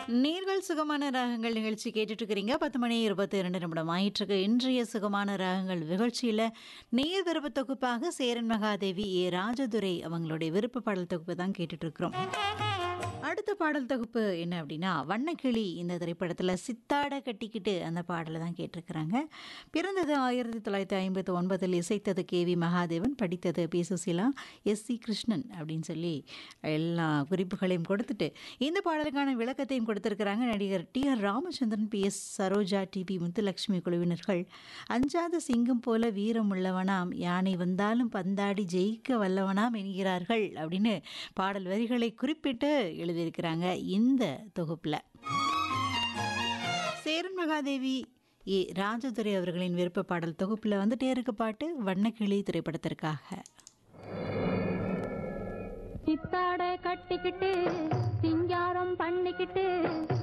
நேர்கள் சுகமான ராகங்கள் நிகழ்ச்சி கேட்டுட்டு இருக்கிறீங்க பத்து மணி இருபத்தி இரண்டு நிமிடம் ஆயிற்றுக்கு இன்றைய சுகமான ராகங்கள் நிகழ்ச்சியில் நேர் விருப்ப தொகுப்பாக சேரன் மகாதேவி ஏ ராஜதுரை அவங்களுடைய விருப்ப பாடல் தொகுப்பு தான் கேட்டுட்டு இருக்கிறோம் அடுத்த பாடல் தொகுப்பு என்ன அப்படின்னா வண்ணக்கிளி இந்த திரைப்படத்தில் சித்தாட கட்டிக்கிட்டு அந்த பாடலை தான் கேட்டிருக்கிறாங்க பிறந்தது ஆயிரத்தி தொள்ளாயிரத்தி ஐம்பத்தி ஒன்பதில் இசைத்தது கே வி மகாதேவன் படித்தது P Susheela S C Krishnan அப்படின்னு சொல்லி எல்லா குறிப்புகளையும் கொடுத்துட்டு இந்த பாடலுக்கான விளக்கத்தையும் கொடுத்திருக்கிறாங்க நடிகர் T R Ramachandran P S Saroja TP Muthulakshmi குழுவினர்கள் அஞ்சாத சிங்கம் போல வீரம் உள்ளவனாம் யானை வந்தாலும் பந்தாடி ஜெயிக்க வல்லவனாம் என்கிறார்கள் அப்படின்னு பாடல் வரிகளை குறிப்பிட்டு எழுதியிருக்கிறாங்க இந்த தொகுப்பில் சேரன் மகாதேவி ஏ ராஜதுரை அவர்களின் விருப்ப பாடல் தொகுப்பில் வந்துட்டே இருக்க பாட்டு வண்ணக்கிளி திரைப்படத்திற்காக சித்தாடை கட்டிக்கிட்டு சிங்காரம் பண்ணிக்கிட்டு